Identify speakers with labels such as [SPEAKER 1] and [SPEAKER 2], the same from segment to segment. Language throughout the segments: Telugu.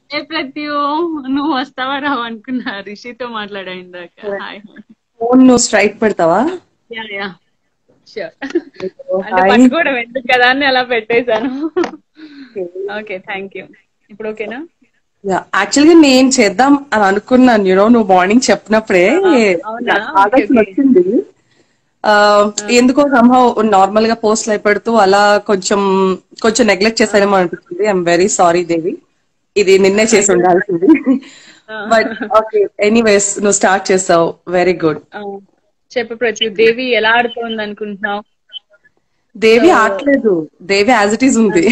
[SPEAKER 1] ఏ ప్రత్యు నువ్వు వస్తావా రావు అనుకున్నా రిషితో మాట్లాడా ఇందాక హాయ్
[SPEAKER 2] ఫోన్ నువ్వు స్ట్రైక్ పెడతావా
[SPEAKER 1] యా యా షూర్ అంటే పట్టుకోవడం ఎందుకు కదా అని అలా పెట్టేశాను ఓకే థ్యాంక్ యూ ఇప్పుడు ఓకేనా
[SPEAKER 2] యాక్చువల్ గా నేను చేద్దాం అని అనుకున్నాను యూనో నువ్వు మార్నింగ్ చెప్పినప్పుడే
[SPEAKER 1] అవునా?
[SPEAKER 2] ఆలోచన
[SPEAKER 1] Okay, okay.
[SPEAKER 2] వచ్చింది ఆ, ఎందుకో సంభవ్ నార్మల్ గా పోస్ట్లు అయి పెడుతూ అలా కొంచెం కొంచెం నెగ్లెక్ట్ చేశానేమో అనిపించింది ఐఎమ్ వెరీ సారీ దేవి ఇది నిన్నే చేసి ఉండాల్సింది బట్ ఓకే ఎనీవేస్ నువ్వు స్టార్ట్ చేసావు వెరీ గుడ్
[SPEAKER 1] ఆ, చెప్పు ప్రత్యు దేవి ఎలా ఆడుతోంది అనుకుంటున్నావు
[SPEAKER 2] దేవి ఆడలేదు దేవి యాజ్ ఇట్ ఈస్ ఉంది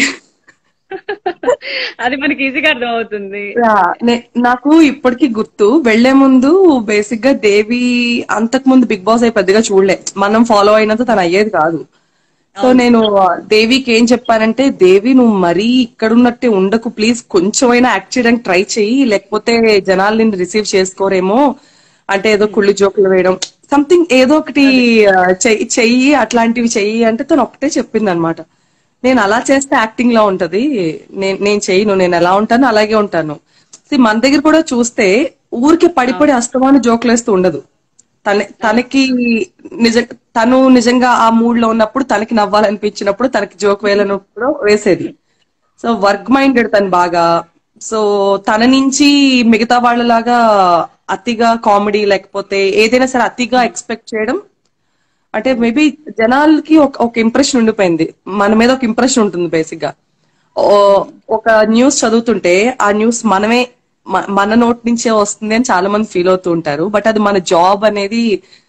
[SPEAKER 1] అది మనకి ఈజీగా అర్థం అవుతుంది
[SPEAKER 2] Yeah, నే- నాకు ఇప్పటికీ గుర్తు వెళ్లే ముందు బేసిక్ గా దేవి అంతకు ముందు బిగ్ బాస్ అయి పెద్దగా చూడలే మనం ఫాలో అయినంత తను అయ్యేది కాదు సో నేను దేవికి ఏం చెప్పానంటే దేవి నువ్వు మరీ ఇక్కడ ఉన్నట్టే ఉండకు ప్లీజ్ కొంచెమైనా యాక్ట్ చేయడానికి ట్రై చెయ్యి లేకపోతే జనాలు నిన్ను రిసీవ్ చేసుకోరేమో అంటే ఏదో కుళ్ళు జోకులు వేయడం సంథింగ్ ఏదో ఒకటి ఆ, చెయ్యి చెయ్యి అట్లాంటివి చెయ్యి అంటే తను ఒకటే చెప్పింది అనమాట నేను అలా చేస్తే యాక్టింగ్ లా ఉంటది నేను నేను చెయ్యను నేను ఎలా ఉంటాను అలాగే ఉంటాను See, మన దగ్గర కూడా చూస్తే ఊరికి పడిపడి అస్తమాను జోకులు వేస్తూ ఉండదు తన తనకి నిజ తను నిజంగా ఆ మూడ్ లో ఉన్నప్పుడు తనకి నవ్వాలనిపించినప్పుడు తనకి జోక్ వేయాలన్నప్పుడు వేసేది సో వర్క్ మైండెడ్ తను బాగా సో తన నుంచి మిగతా వాళ్ళలాగా అతిగా కామెడీ లేకపోతే ఏదైనా సరే అతిగా ఎక్స్పెక్ట్ చేయడం అంటే మేబీ జనాలకి ఒక ఒక ఇంప్రెషన్ ఉండిపోయింది మన మీద ఒక ఇంప్రెషన్ ఉంటుంది బేసిక్ గా ఓ- ఒక న్యూస్ చదువుతుంటే ఆ న్యూస్ మనమే మ- మన నోట్ నుంచే వస్తుంది అని చాలా మంది ఫీల్ అవుతూ ఉంటారు బట్ అది మన జాబ్ అనేది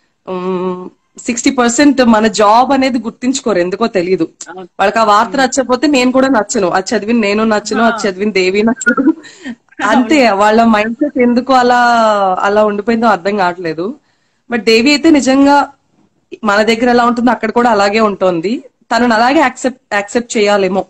[SPEAKER 2] సిక్స్టీ పర్సెంట్ మన జాబ్ అనేది గుర్తించుకోరు ఎందుకో తెలియదు వాళ్ళకి ఆ వార్త నచ్చకపోతే నేను కూడా నచ్చను అది చదివిన నేను నచ్చను అది చదివిన దేవి నచ్చదు అంతే వాళ్ళ మైండ్ సెట్ ఎందుకు అలా అలా ఉండిపోయిందో అర్థం కావట్లేదు బట్ దేవి అయితే నిజంగా మన దగ్గర ఎలా ఉంటుందో అక్కడ కూడా అలాగే ఉంటుంది తనను అలాగే యాక్సెప్ట్ యాక్సెప్ట్ చేయాలేమో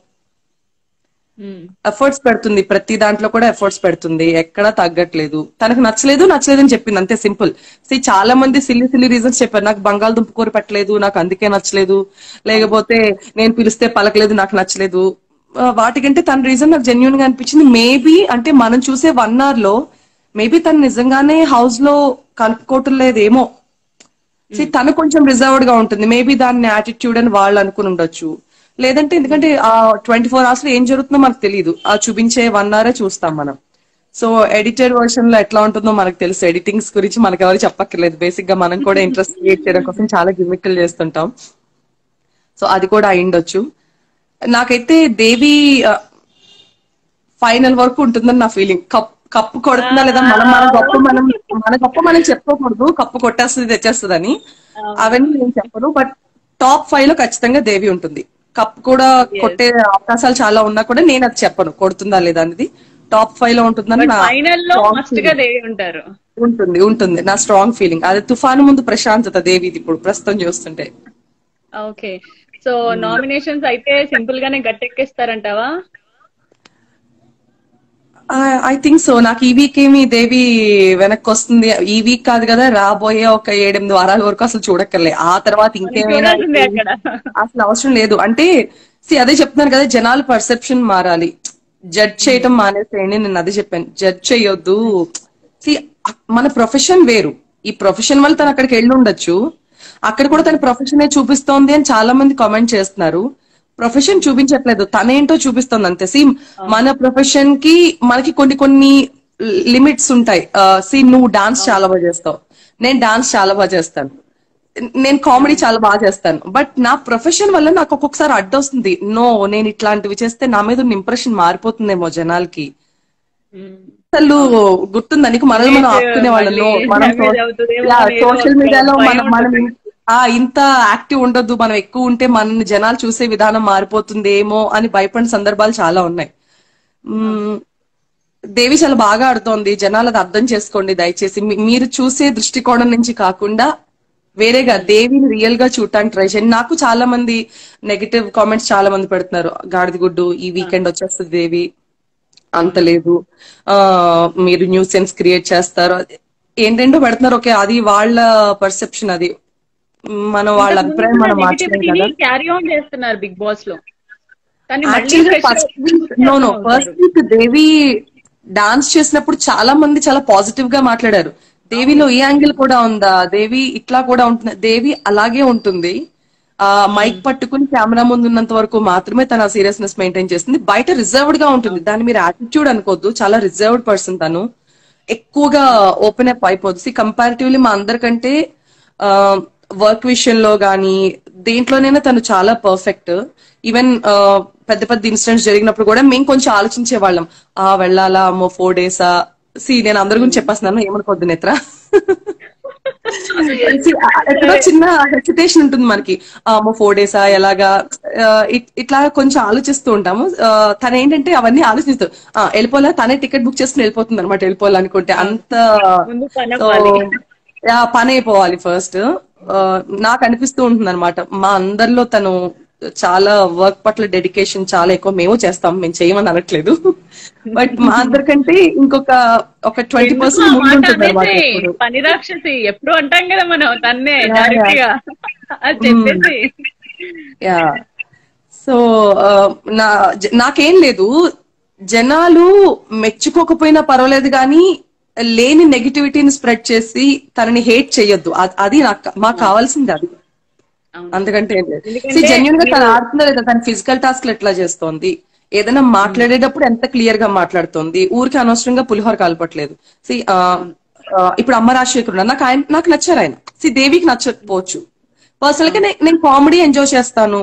[SPEAKER 1] ఉమ్,
[SPEAKER 2] ఎఫర్ట్స్ పెడుతుంది ప్రతి దాంట్లో కూడా ఎఫర్ట్స్ పెడుతుంది ఎక్కడా తగ్గట్లేదు తనకు నచ్చలేదు నచ్చలేదు అని చెప్పింది అంతే సింపుల్ సో చాలా మంది సిల్లి సిల్లి రీజన్స్ చెప్పారు నాకు బంగాళదుంప కూర పెట్టలేదు నాకు అందుకే నచ్చలేదు లేకపోతే నేను పిలిస్తే పలకలేదు నాకు నచ్చలేదు ఆ, వాటికంటే తన రీజన్ నాకు జెన్యున్ గా అనిపించింది మేబీ అంటే మనం చూసే వన్ అవర్ లో మేబీ తను నిజంగానే హౌస్ లో కలుపుకోవటం లేదేమో See, తను కొంచెం రిజర్వ్డ్ గా ఉంటుంది మేబీ దాన్ని యాటిట్యూడ్ అని వాళ్ళు అనుకుని ఉండొచ్చు లేదంటే ఎందుకంటే ఆ ట్వంటీ ఫోర్ అవర్స్ లో ఏం జరుగుతుందో మనకు తెలియదు ఆ చూపించే వన్ అవరే చూస్తాం మనం సో ఎడిటెడ్ వర్షన్ లో ఎట్లా ఉంటుందో మనకు తెలుసు ఎడిటింగ్స్ గురించి మనకు ఎవరు చెప్పక్కర్లేదు బేసిక్ గా మనం కూడా ఇంట్రెస్ట్ క్రియేట్ చేయడం కోసం చాలా గిమిక్కులు చేస్తుంటాం సో అది కూడా అయిండొచ్చు నాకైతే దేవి ఫైనల్ వరకు ఉంటుందని నా ఫీలింగ్ కప్ కప్పు కొడుతుందా లేదా మనం మన గొప్ప మనం మన గొప్ప మనం చెప్పుకోకూడదు కప్పు కొట్టేస్తుంది తెచ్చేస్తుంది అని అవన్నీ నేను చెప్పను బట్ టాప్ ఫైవ్ లో ఖచ్చితంగా దేవి ఉంటుంది కప్ కూడా కొట్టే అవకాశాలు చాలా ఉన్నా కూడా నేను అది చెప్పను కొడుతుందా లేదా అనేది టాప్ ఫైవ్ లో ఉంటుందని నా
[SPEAKER 1] ఫైనల్ లో
[SPEAKER 2] strong
[SPEAKER 1] మస్ట్ గా దేవి ఉంటారు
[SPEAKER 2] ఉంటుంది ఉంటుంది నా స్ట్రాంగ్ ఫీలింగ్ అది తుఫాను ముందు ప్రశాంతత దేవిది ఇప్పుడు ప్రస్తుతం చూస్తుంటే
[SPEAKER 1] ఓకే సో నామినేషన్స్ అయితే సింపుల్ గానే గట్టెక్కేస్తారంటావా
[SPEAKER 2] ఐ థింక్ సో నాకు ఈ వీక్ ఏమి దేవి వెనక్కి వస్తుంది ఈ వీక్ కాదు కదా రాబోయే ఒక ఏడెనిమిది వారాల వరకు అసలు చూడక్కర్లే ఆ తర్వాత ఇంకేమైనా
[SPEAKER 1] చూడాల్సిందే అక్కడ
[SPEAKER 2] అసలు అవసరం లేదు అంటే సి అదే చెప్తున్నాను కదా జనాల పర్సెప్షన్ మారాలి జడ్జ్ చేయటం మానేసేయండి నేను అదే చెప్పాను జడ్జ్ చేయొద్దు సి మన ప్రొఫెషన్ వేరు ఈ ప్రొఫెషన్ వల్ల తను అక్కడికి వెళ్ళి ఉండొచ్చు అక్కడ కూడా తన ప్రొఫెషన్ చూపిస్తోంది అని చాలా మంది కామెంట్ చేస్తున్నారు ప్రొఫెషన్ చూపించట్లేదు తనేంటో చూపిస్తోంది అంతే సి మన ప్రొఫెషన్ కి మనకి కొన్ని కొన్ని లిమిట్స్ ఉంటాయి సి నువ్వు డాన్స్ చాలా బాగా చేస్తావు నేను డాన్స్ చాలా బాగా చేస్తాను నేను కామెడీ చాలా బాగా చేస్తాను బట్ నా ప్రొఫెషన్ వల్ల నాకు ఒక్కొక్కసారి అడ్డొస్తుంది నో నేను ఇట్లాంటివి చేస్తే నా మీద ఉన్న ఇంప్రెషన్ మారిపోతుందేమో జనాలకి అసలు గుర్తుందా నీకు మనల్ని మనం ఆపుకునే వాళ్ళం
[SPEAKER 1] మళ్ళీ
[SPEAKER 2] మనం
[SPEAKER 1] damage అవుతుందేమో అని
[SPEAKER 2] సోషల్
[SPEAKER 1] ఏదో
[SPEAKER 2] మీడియాలో
[SPEAKER 1] భయం
[SPEAKER 2] మనం మనం
[SPEAKER 1] ఉంటుంది.
[SPEAKER 2] ఆ ఇంత యాక్టివ్ ఉండొద్దు మనం ఎక్కువ ఉంటే మన జనాలు చూసే విధానం మారిపోతుందేమో అని భయపడిన సందర్భాలు చాలా ఉన్నాయి మ్మ్. దేవి చాలా బాగా ఆడుతోంది జనాలు అది అర్థం చేసుకోండి దయచేసి మీ- మీరు చూసే దృష్టికోణం నుంచి కాకుండా వేరేగా దేవిని రియల్ గా చూడటానికి ట్రై చేయండి నాకు చాలా మంది నెగటివ్ కామెంట్స్ చాలా మంది పెడుతున్నారు గాడిద గుడ్డు ఈ వీకెండ్ వచ్చేస్తుంది దేవి అంత లేదు ఆ మీరు న్యూ సెన్స్ క్రియేట్ చేస్తారు ఏంటంటో పెడుతున్నారు ఓకే అది వాళ్ళ పర్సెప్షన్ అది మనం వాళ్ళ అభిప్రాయం మనం మార్చలేం కదా
[SPEAKER 1] క్యారీ ఆన్ చేస్తున్నారు బిగ్ బాస్ లో కానీ మళ్ళీ
[SPEAKER 2] యాక్చువల్గా
[SPEAKER 1] fresh
[SPEAKER 2] ఫస్ట్
[SPEAKER 1] గా
[SPEAKER 2] వీక్ నో నో
[SPEAKER 1] అవుతారు.
[SPEAKER 2] ఫస్ట్ వీక్ దేవి డాన్స్ చేసినప్పుడు చాలా మంది చాలా పాజిటివ్ గా మాట్లాడారు దేవిలో ఈ యాంగిల్ కూడా ఉందా దేవి ఇట్లా కూడా ఉంటుంది దేవి అలాగే ఉంటుంది ఆ మైక్ పట్టుకుని కెమెరా ముందు ఉన్నంత వరకు మాత్రమే తన సీరియస్నెస్ మెయింటైన్ చేస్తుంది బయట రిజర్వ్డ్ గా ఉంటుంది దాన్ని మీరు యాటిట్యూడ్ అనుకోవద్దు చాలా రిజర్వ్డ్ పర్సన్ తను ఎక్కువగా ఓపెన్ అప్ అయిపోతుంది కంపారిటివ్లీ మా అందరికంటే వర్క్ విషయంలో గానీ దేంట్లోనైనా తను చాలా పర్ఫెక్ట్ ఈవెన్ పెద్ద పెద్ద ఇన్సిడెంట్స్ జరిగినప్పుడు కూడా మేము కొంచెం ఆలోచించే వాళ్ళం ఆ వెళ్ళాలా అమ్మో ఫోర్ డేసా సి నేను అందరి గురించి చెప్పేస్తున్నాను ఏమనుకోద్దు నేత్ర See, ఎక్కడో చిన్న హెసిటేషన్ ఉంటుంది మనకి ఆ, అమ్మో ఫోర్ డేసా ఎలాగా ఆ, ఇట్- ఇట్లా కొంచెం ఆలోచిస్తూ ఉంటాము ఆ, తను ఏంటంటే అవన్నీ ఆలోచిస్తూ ఆ, వెళ్ళిపోలే తనే టికెట్ బుక్ చేసుకుని వెళ్ళిపోతుంది అనమాట వెళ్ళిపోవాలనుకుంటే అంత
[SPEAKER 1] ముందు పని
[SPEAKER 2] సో,
[SPEAKER 1] అవ్వాలి.
[SPEAKER 2] యా, పని అయిపోవాలి ఫస్ట్ నాకు అనిపిస్తూ ఉంటుంది అనమాట మా అందరిలో తను చాలా వర్క్ పట్ల డెడికేషన్ చాలా ఎక్కువ మేము చేస్తాం మేము చేయమని అనట్లేదు బట్ మా అందరికంటే ఇంకొక ఒక ట్వంటీ
[SPEAKER 1] ఎందుకు
[SPEAKER 2] పర్సెంట్
[SPEAKER 1] ఆ
[SPEAKER 2] ముందు
[SPEAKER 1] మాట
[SPEAKER 2] ఉంటుంది అనమాట
[SPEAKER 1] అనేసి?
[SPEAKER 2] ఇప్పుడు
[SPEAKER 1] పని రాక్షసి ఎప్పుడు అంటాం కదా మనం తన్నే
[SPEAKER 2] Yeah,
[SPEAKER 1] డైరెక్ట్ గా అది చెప్పేసి
[SPEAKER 2] యా సో నా జ- నాకేం లేదు జనాలు మెచ్చుకోకపోయినా పర్వాలేదు కానీ లేని నెగిటివిటీని స్ప్రెడ్ చేసి తనని హేట్ చేయొద్దు అ- అది నాకు మాకు కావాల్సింది అది
[SPEAKER 1] అవును.
[SPEAKER 2] అంతకంటే ఏం లేదు
[SPEAKER 1] ఎందుకంటే
[SPEAKER 2] జెన్యున్ గా తను
[SPEAKER 1] మీరు-
[SPEAKER 2] ఆడుతుందా లేదా తన ఫిజికల్ టాస్క్ ఎట్లా చేస్తోంది ఏదైనా మాట్లాడేటప్పుడు ఎంత క్లియర్ గా మాట్లాడుతోంది ఊరికి అనవసరంగా పులిహోర కాల్పట్లేదు సి ఇప్పుడు అమ్మ రాజశేఖర్ ఉన్నారు. నాకు ఆయన నాకు నచ్చారు ఆయన సి దేవికి నచ్చకపోవచ్చు పర్సనల్ గా నే- నేను కామెడీ ఎంజాయ్ చేస్తాను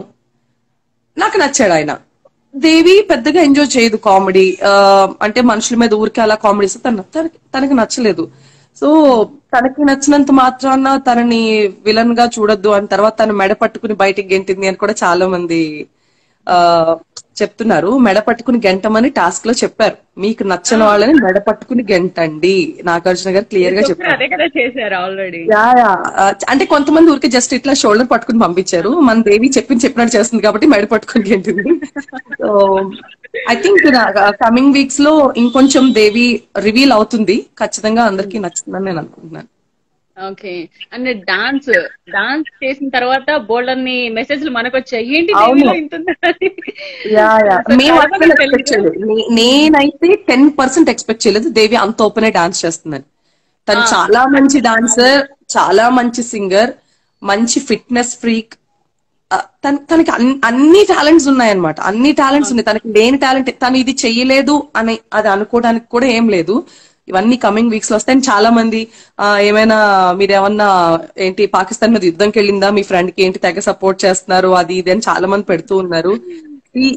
[SPEAKER 2] నాకు నచ్చాడు ఆయన దేవి పెద్దగా ఎంజాయ్ చేయదు కామెడీ అంటే మనుషుల మీద ఊరికే అలా కామెడీ తన తనకి- తనకి నచ్చలేదు సో తనకి నచ్చినంత మాత్రాన తనని విలన్ గా చూడొద్దు అని తర్వాత తను మెడ పట్టుకుని బయటికి గెంటింది అని కూడా చాలా మంది ఆ చెప్తున్నారు మెడ పట్టుకుని గెంటమని టాస్క్ లో చెప్పారు మీకు నచ్చని వాళ్ళని మెడ పట్టుకుని గెంటండి నాగార్జున గారు క్లియర్ గా
[SPEAKER 1] ఇప్పుడు
[SPEAKER 2] చెప్పారు
[SPEAKER 1] అదే కదా చేశారు ఆల్రెడీ
[SPEAKER 2] యా యా ఆ, అంటే కొంతమంది ఊరికి జస్ట్ ఇట్లా షోల్డర్ పట్టుకుని పంపించారు మన దేవి చెప్పింది చెప్పినట్టు చేస్తుంది కాబట్టి మెడ పట్టుకుని గెంటింది so I think coming weeks లో ఇంకొంచెం దేవి రివీల్ అవుతుంది ఖచ్చితంగా అందరికీ నచ్చుతుందని నేను అనుకుంటున్నాను
[SPEAKER 1] ఓకే అండ్ డాన్స్ డాన్స్ చేసిన తర్వాత బోల్డ్ అన్ని మెసేజ్లు మనకు వచ్చాయి ఏంటి
[SPEAKER 2] అవును.
[SPEAKER 1] దేవిలో ఇంత ఉందా అని.
[SPEAKER 2] యా యా
[SPEAKER 1] So,
[SPEAKER 2] మేము
[SPEAKER 1] చాలా
[SPEAKER 2] అసలు
[SPEAKER 1] మందికి
[SPEAKER 2] ఎక్స్పెక్ట్
[SPEAKER 1] తెలీదు.
[SPEAKER 2] చేయలేదు నే- నేనైతే టెన్ పర్సెంట్ ఎక్స్పెక్ట్ చేయలేదు దేవి అంత ఓపెన్ డాన్స్ చేస్తుందని తను
[SPEAKER 1] ఆ.
[SPEAKER 2] చాలా మంచి డాన్సర్ చాలా మంచి సింగర్ మంచి ఫిట్నెస్ ఫ్రీక్ తనకి అన్- అన్ని టాలెంట్స్ ఉన్నాయన్నమాట అన్ని టాలెంట్స్ ఉన్నాయి తనకి లేని టాలెంట్ తను ఇది చెయ్యలేదు అని అది అనుకోవడానికి కూడా ఏం లేదు ఇవన్నీ కమింగ్ వీక్స్ లో వస్తాయి And చాలా మంది ఆ, ఏమైనా మీరు ఏమన్నా ఏంటి పాకిస్తాన్ మీద యుద్ధంకి వెళ్ళిందా మీ ఫ్రెండ్ కి ఏంటి తెగ సపోర్ట్ చేస్తున్నారు అది ఇది అని చాలా మంది పెడుతూ ఉన్నారు ఈ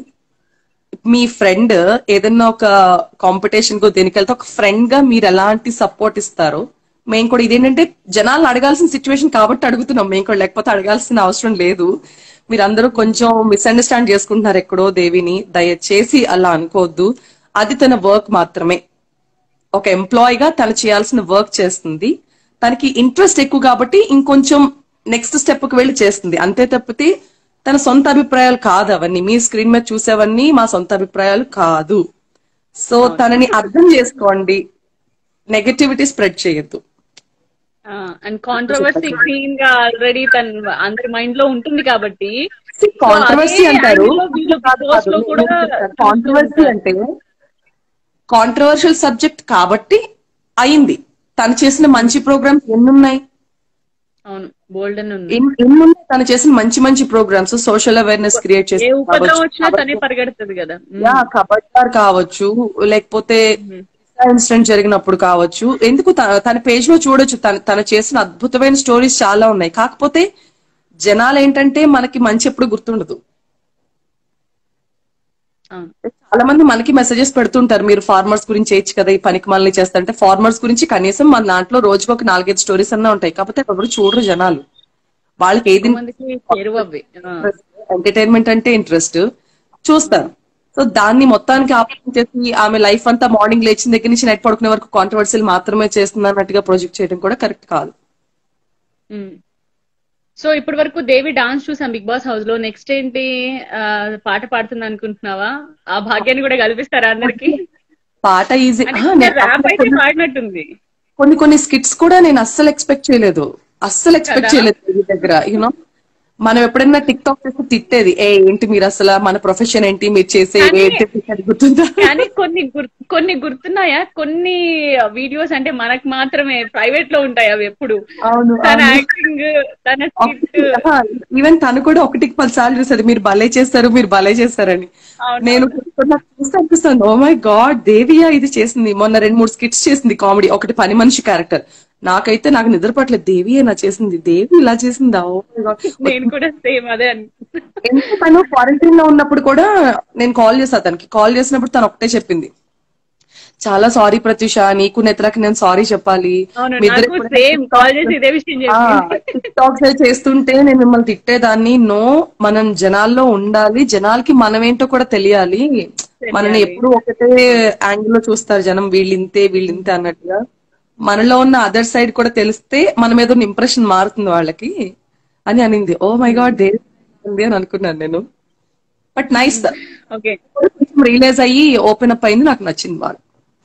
[SPEAKER 2] మీ ఫ్రెండ్ ఏదన్నా ఒక కాంపిటీషన్ కు దేనికి వెళ్తే ఒక ఫ్రెండ్ గా మీరు ఎలాంటి సపోర్ట్ ఇస్తారో మేము కూడా ఇదేంటంటే జనాలను అడగాల్సిన సిచ్యువేషన్ కాబట్టి అడుగుతున్నాం మేము కూడా లేకపోతే అడగాల్సిన అవసరం లేదు మీరందరూ కొంచెం మిస్అండర్స్టాండ్ చేసుకుంటున్నారు ఎక్కడో దేవిని దయచేసి అలా అనుకోవద్దు అది తన వర్క్ మాత్రమే ఒక ఎంప్లాయ్ గా తను చేయాల్సిన వర్క్ చేస్తుంది తనకి ఇంట్రెస్ట్ ఎక్కువ కాబట్టి ఇంకొంచెం నెక్స్ట్ స్టెప్ కి వెళ్ళి చేస్తుంది అంతే తప్పితే తన సొంత అభిప్రాయాలు కాదు అవన్నీ మీ స్క్రీన్ మీద చూసేవన్నీ మా సొంత అభిప్రాయాలు కాదు సో తనని అర్థం చేసుకోండి నెగటివిటీ స్ప్రెడ్ చేయొద్దు
[SPEAKER 1] అండ్ కాంట్రవర్సీ క్లీన్ గా ఆల్రెడీ తన అందరి మైండ్ లో ఉంటుంది కాబట్టి
[SPEAKER 2] కాంట్రవర్సీ
[SPEAKER 1] అదే
[SPEAKER 2] అంటారు
[SPEAKER 1] angle లో వీళ్ళు Big Boss లో కూడా
[SPEAKER 2] కాంట్రవర్సీ అంటే కాంట్రవర్షియల్ సబ్జెక్ట్ కాబట్టి అయింది తను చేసిన మంచి ప్రోగ్రామ్స్ ఎన్నున్నాయి
[SPEAKER 1] అవును బోల్డెన్ ఉంది
[SPEAKER 2] ఎన్- ఎన్నున్నాయి తను చేసిన మంచి మంచి ప్రోగ్రామ్స్ సోషల్ అవేర్నెస్ క్రియేట్
[SPEAKER 1] ఏ
[SPEAKER 2] చేసి
[SPEAKER 1] ఉపద్రవం వచ్చినా తనే పరిగెడుతుంది కదా ఉమ్.
[SPEAKER 2] యా కబడ్డార్ కావచ్చు లేకపోతే ఇన్సిడెంట్ జరిగినప్పుడు కావచ్చు ఎందుకు త- తన పేజ్ లో చూడొచ్చు తన తను చేసిన అద్భుతమైన స్టోరీస్ చాలా ఉన్నాయి కాకపోతే జనాలు ఏంటంటే మనకి మంచి ఎప్పుడు గుర్తుండదు
[SPEAKER 1] అవును
[SPEAKER 2] చాలా మంది మనకి మెసేజెస్ పెడుతుంటారు మీరు ఫార్మర్స్ గురించి చేయొచ్చు కదా ఈ పనికి మళ్ళీ చేస్తారంటే ఫార్మర్స్ గురించి కనీసం మన దాంట్లో రోజుకి ఒక నాలుగైదు స్టోరీస్ అన్నా ఉంటాయి కాకపోతే ఎవరు చూడరు జనాలు వాళ్ళకి ఏది
[SPEAKER 1] ఎక్కువ మందికి చేరువ అవి ఆ.
[SPEAKER 2] ఎంటర్టైన్మెంట్ అంటే ఇంట్రెస్ట్ చూస్తారు సో దాన్ని మొత్తానికి ఆపరేషన్ చేసి ఆమె లైఫ్ అంతా మార్నింగ్ లేచిన దగ్గర నుంచి నైట్ పడుకునే వరకు కాంట్రవర్సీలు మాత్రమే చేస్తుంది అన్నట్టుగా ప్రొజెక్ట్ చేయడం కూడా కరెక్ట్ కాదు
[SPEAKER 1] ఉమ్. సో ఇప్పటి వరకు దేవి డాన్స్ చూసాం బిగ్ బాస్ హౌస్ లో నెక్స్ట్ ఏంటి ఆ, పాట పాడుతుంది అనుకుంటున్నావా ఆ భాగ్యాన్ని కూడా కల్పిస్తారా అందరికి
[SPEAKER 2] పాట ఈజీ
[SPEAKER 1] ర్యాప్ అయితే పాడినట్టుంది
[SPEAKER 2] కొన్ని కొన్ని స్కిట్స్ కూడా నేను అస్సలు ఎక్స్పెక్ట్ చేయలేదు అస్సలు ఎక్స్పెక్ట్
[SPEAKER 1] కదా?
[SPEAKER 2] చేయలేదు ఈ దగ్గర యూనో మనం ఎప్పుడైనా టిక్ టాక్ చేస్తే తిట్టేది ఏ ఏంటి మీరు అసలు మన ప్రొఫెషన్ ఏంటి మీరు చేసే
[SPEAKER 1] కానీ-
[SPEAKER 2] ఏంటి అని గుర్తుందా
[SPEAKER 1] కానీ కొన్ని గుర్- కొన్ని గుర్తున్నాయా కొన్ని వీడియోస్ అంటే మనకు మాత్రమే ప్రైవేట్ లో ఉంటాయి అవి ఎప్పుడు
[SPEAKER 2] అవును
[SPEAKER 1] తన
[SPEAKER 2] అవును.
[SPEAKER 1] యాక్టింగ్ తన స్కిట్
[SPEAKER 2] ఈవెన్ తను కూడా ఒకటికి పది సార్లు చూసాడు మీరు భలే చేస్తారు మీరు భలే చేస్తారని
[SPEAKER 1] అవును.
[SPEAKER 2] నేను నాకు చూస్తే అనిపిస్తుంది ఓ మై గాడ్ దేవియా ఇది చేసింది మొన్న రెండు మూడు స్కిట్స్ చేసింది కామెడీ ఒకటి పని మనిషి క్యారెక్టర్ నాకైతే నాకు నిద్ర పట్టలేదు దేవియే నా చేసింది దేవి ఇలా చేసిందా ఓ మై గాడ్
[SPEAKER 1] నేను కూడా సేమ్ అదే అనుకుంటున్నా
[SPEAKER 2] ఎందుకు తను క్వారంటైన్ లో ఉన్నప్పుడు కూడా నేను కాల్ చేసా తనకి కాల్ చేసినప్పుడు తను ఒకటే చెప్పింది చాలా సారీ ప్రత్యూష నీకు నెత్రకి నేను సారీ చెప్పాలి
[SPEAKER 1] అవును
[SPEAKER 2] మీ ఇద్దరు
[SPEAKER 1] నాకు
[SPEAKER 2] ఎప్పుడైనా
[SPEAKER 1] సేమ్ కాల్ చేసి ఇదే విషయం చెప్పింది
[SPEAKER 2] టిక్ టాక్స్ చేస్తుంటే నేను మిమ్మల్ని తిట్టేదాన్ని నో మనం జనాల్లో ఉండాలి జనాలకి మనం ఏంటో కూడా తెలియాలి మనని ఎప్పుడు ఒకటే యాంగిల్ లో చూస్తారు జనం వీళ్ళింతే వీళ్ళింతే అన్నట్టుగా మనలో ఉన్న అదర్ సైడ్ కూడా తెలిస్తే మన మీద ఉన్న ఇంప్రెషన్ మారుతుంది వాళ్ళకి అని అనింది ఓ మై గాడ్ దే ఉంది అని అనుకున్నాను నేను బట్ నైస్
[SPEAKER 1] ఓకే
[SPEAKER 2] కొంచెం రియలైజ్ అయ్యి ఓపెన్ అప్ అయింది నాకు నచ్చింది బాగా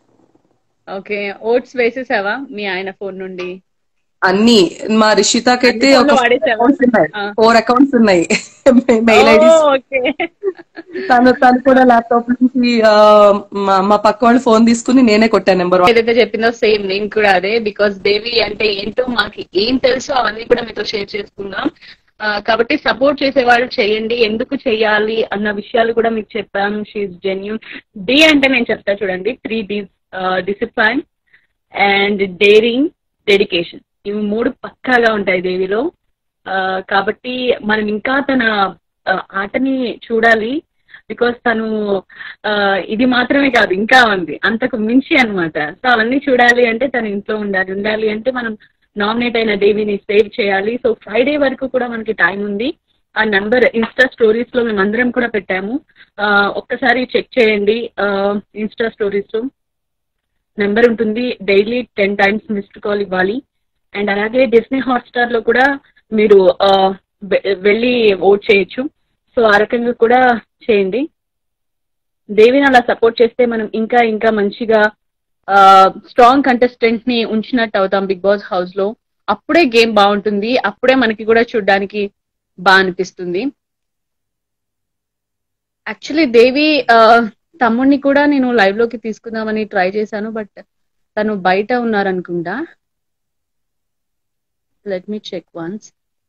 [SPEAKER 1] ఓకే ఓట్స్ వేసేసావా మీ ఆయన ఫోన్ నుండి
[SPEAKER 2] అన్ని మా రిషితాకైతే
[SPEAKER 1] అన్ని
[SPEAKER 2] ఒక
[SPEAKER 1] phone లో వాడేసావా?
[SPEAKER 2] అకౌంట్స్ ఉన్నాయి
[SPEAKER 1] ఆ.
[SPEAKER 2] ఫోర్ అకౌంట్స్ ఉన్నాయి మెయిల్ ఐడీస్
[SPEAKER 1] ఓకే
[SPEAKER 2] తను తను కూడా ల్యాప్టాప్ నుంచి ఆ, మా మా పక్క వాళ్ళు ఫోన్ తీసుకుని నేనే కొట్టాను నెంబర్
[SPEAKER 1] ఏదైతే చెప్పిందో సేమ్ నేను కూడా అదే బికాస్ దేవి అంటే ఏంటో మాకు ఏం తెలుసో అవన్నీ కూడా మీతో షేర్ చేసుకుందాం ఆ, కాబట్టి సపోర్ట్ చేసే వాళ్ళు చేయండి ఎందుకు చేయాలి అన్న విషయాలు కూడా మీకు చెప్పాను షీఈ్ జెన్యున్ డి అంటే నేను చెప్తా చూడండి three D discipline and daring dedication ఇవి మూడు పక్కాగా ఉంటాయి దేవిలో ఆ, కాబట్టి మనం ఇంకా తన ఆ, ఆటని చూడాలి బికాస్ తను ఆ, ఇది మాత్రమే కాదు ఇంకా ఉంది అంతకు మించి అన్నమాట సో అవన్నీ చూడాలి అంటే తను ఇంట్లో ఉండాలి ఉండాలి అంటే మనం నామినేట్ అయిన దేవిని సేవ్ చేయాలి సో ఫ్రైడే వరకు కూడా మనకి టైం ఉంది ఆ నంబర్ ఇన్స్టా స్టోరీస్ లో మేము అందరం కూడా పెట్టాము ఆ, ఒక్కసారి చెక్ చేయండి ఇన్స్టా స్టోరీస్ లో నెంబర్ ఉంటుంది daily ten times missed call ఇవ్వాలి అండ్ అలాగే డిస్నీ హాట్స్టార్ లో కూడా మీరు ఆ, వె- వెళ్ళి ఓట్ చేయొచ్చు సో ఆ రకంగా కూడా చేయండి దేవిని అలా సపోర్ట్ చేస్తే మనం ఇంకా ఇంకా మంచిగా స్ట్రాంగ్ కంటెస్టెంట్ ని ఉంచినట్టు అవుతాం బిగ్ బాస్ హౌస్ లో అప్పుడే గేమ్ బాగుంటుంది అప్పుడే మనకి కూడా చూడడానికి బాగా అనిపిస్తుంది యాక్చువల్లీ దేవి ఆ, తమ్ముడిని కూడా నేను లైవ్ లోకి తీసుకుందామని ట్రై చేశాను బట్ తను బయట ఉన్నారనుకుంటా let me check once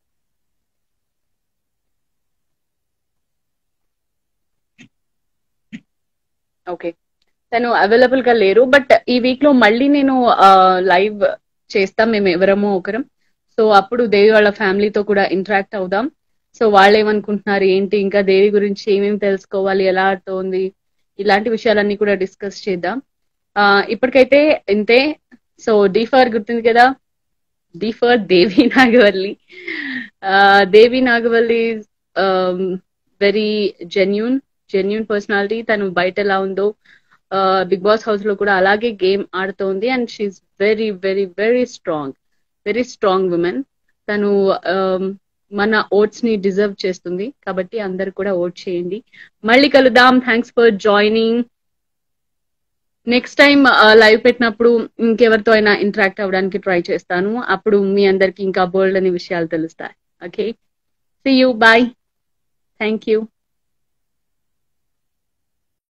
[SPEAKER 1] okay తను అవైలబుల్ గా లేరు బట్ ఈ వీక్ లో మళ్ళీ నేను లైవ్ చేస్తాం మేము ఎవరమో ఒకరం సో అప్పుడు దేవి వాళ్ళ ఫ్యామిలీతో కూడా ఇంటరాక్ట్ అవుదాం సో వాళ్ళు ఏమనుకుంటున్నారు ఏంటి ఇంకా దేవి గురించి ఏమేమి తెలుసుకోవాలి ఎలా ఆడుతోంది ఇలాంటి విషయాలన్నీ కూడా డిస్కస్ చేద్దాం ఆ, ఇప్పటికైతే ఇంతే సో డీఫర్ గుర్తుంది కదా డీఫర్ దేవి నాగవల్లి ఆ, Devi Nagavalli very genuine genuine personality తను బయట ఎలా ఉందో బిగ్ బాస్ హౌస్ లో కూడా అలాగే గేమ్ ఆడుతోంది and she very very very strong very strong women తను um, మన ఓట్స్ ని డిజర్వ్ చేస్తుంది కాబట్టి అందరు కూడా ఓట్ చేయండి మళ్ళీ కలుద్దాం thanks for joining next time live పెట్టినప్పుడు ఇంకెవరితో అయినా ఇంటరాక్ట్ అవ్వడానికి ట్రై చేస్తాను అప్పుడు మీ అందరికి ఇంకా బోల్డ్ అనే విషయాలు తెలుస్తాయి okay see you bye thank you